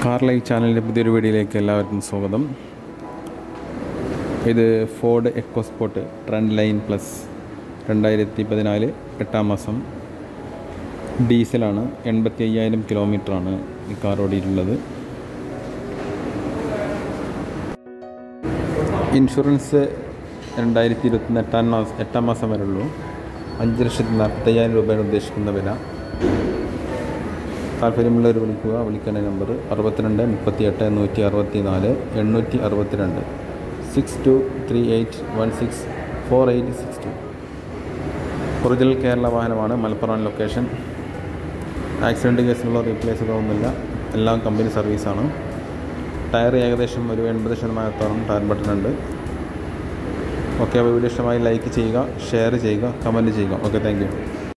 car live ചാനലിൻ്റെ പുതിയൊരു വീഡിയോയിലേക്ക് എല്ലാവർക്കും സ്വാഗതം ഇത് Ford EcoSport trend line plus രണ്ടായിരത്തി പതിനാല് എട്ടാം മാസം ഡീസലാണ് എൺപത്തി അയ്യായിരം കിലോമീറ്ററാണ് ഈ കാർ ഓടിയിട്ടുള്ളത് ഇൻഷുറൻസ് രണ്ടായിരത്തി ഇരുപത്തി എട്ടാം മാസം എട്ടാം മാസം വരെ ഉള്ളൂ അഞ്ച് ലക്ഷത്തി നാൽപ്പത്തയ്യായിരം രൂപയാണ് ഉദ്ദേശിക്കുന്ന വില താല്പര്യമുള്ളവർ വിളിക്കുക വിളിക്കേണ്ട നമ്പർ അറുപത്തിരണ്ട് മുപ്പത്തി എട്ട് നൂറ്റി അറുപത്തി നാല് എണ്ണൂറ്റി അറുപത്തിരണ്ട് six two three eight one six four eight six two original Kerala വാഹനമാണ് മലപ്പുറം ലൊക്കേഷൻ ആക്സിഡൻറ്റ് കേസിലുള്ള റീപ്ലേസ് ഒന്നുമില്ല എല്ലാം കമ്പനി സർവീസാണ് ടയർ ഏകദേശം ഒരു എൺപത് ശതമാനത്തോളം ടയർ ബട്ടൺ ഉണ്ട് ഓക്കെ അപ്പോൾ വീഡിയോ ഇഷ്ടമായി ലൈക്ക് ചെയ്യുക ഷെയർ ചെയ്യുക കമൻറ്റ് ചെയ്യുക ഓക്കെ താങ്ക് യു